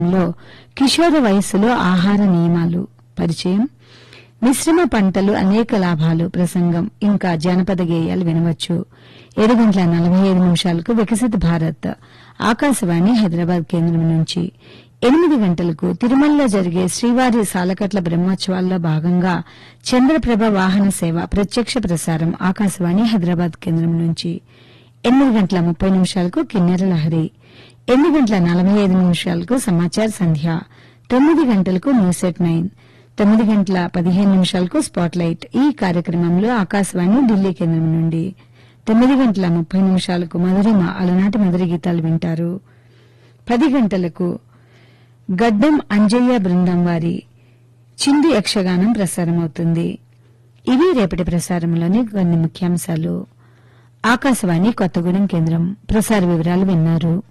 లో కిషోర వయస్సులో ఆహార నియమాలు పరిచయం మిశ్రమ పంటలు అనేక లాభాలు ప్రసంగం ఇంకా జానపద గేయాలు వినవచ్చు ఏడు గంటల నలభై ఐదు నిమిషాలకు వికసిత భారత్ ఆకాశవాణి హైదరాబాద్ కేంద్రం నుంచి ఎనిమిది గంటలకు తిరుమలలో జరిగే శ్రీవారి సాలకట్ల బ్రహ్మోత్సవాల్లో భాగంగా చంద్రప్రభ వాహన సేవ ప్రత్యక్ష ప్రసారం ఆకాశవాణి హైదరాబాద్ కేంద్రం నుంచి ఎనిమిది గంటల ముప్పై నిమిషాలకు కిన్నెర లహరి ఎనిమిది గంటల నలభై ఐదు నిమిషాలకు సమాచార సంధ్య తొమ్మిది గంటలకు న్యూస్ ఎట్ నైన్ తొమ్మిది గంటల పదిహేను నిమిషాలకు స్పాట్ లైట్ ఈ కార్యక్రమంలో ఆకాశవాణి ఢిల్లీ కేంద్రం నుండి తొమ్మిది గంటల ముప్పై నిమిషాలకు మధురిమ అలనాటి మధుర గీతాలు వింటారు పది గంటలకు గడ్డం అంజయ్య బృందం వారి చిందు యక్షగానం ప్రసారమవుతుంది ఇవి రేపటి ప్రసారంలోని కొన్ని ముఖ్యాంశాలు ఆకాశవాణి కొత్తగూడెం కేంద్రం ప్రసార వివరాలు విన్నారు